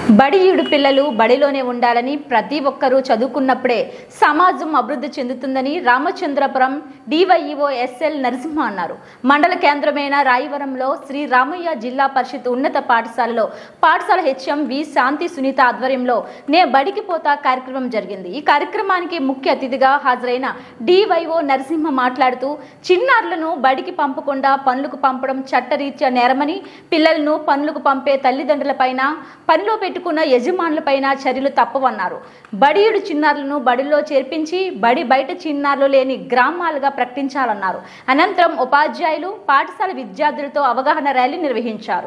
బడియుడు పిల్లలు బడిలోనే ఉండాలని ప్రతి ఒక్కరూ చదువుకున్నప్పుడే సమాజం అభివృద్ధి చెందుతుందని రామచంద్రపురం డివైఈఓ ఎస్ఎల్ నరసింహ అన్నారు మండల కేంద్రమైన రాయవరంలో శ్రీ రామయ్య జిల్లా పరిషత్ ఉన్నత పాఠశాలలో పాఠశాల హెచ్ఎం వి శాంతి సునీత ఆధ్వర్యంలో నే బడికి పోతా కార్యక్రమం జరిగింది ఈ కార్యక్రమానికి ముఖ్య అతిథిగా హాజరైన డివైఓ నరసింహ మాట్లాడుతూ చిన్నారులను బడికి పంపకుండా పనులకు పంపడం చట్టరీత్యా నేరమని పిల్లలను పనులకు పంపే తల్లిదండ్రులపైన పనిలో పెట్టుకున్న యజమానులపైన చర్యలు తప్పవన్నారు బడియుడు చిన్నారులను బడిలో చేర్పించి బడి బయట చిన్నారులు లేని గ్రామాలుగా ప్రకటించాలన్నారు అనంతరం ఉపాధ్యాయులు పాఠశాల విద్యార్థులతో అవగాహన ర్యాలీ నిర్వహించారు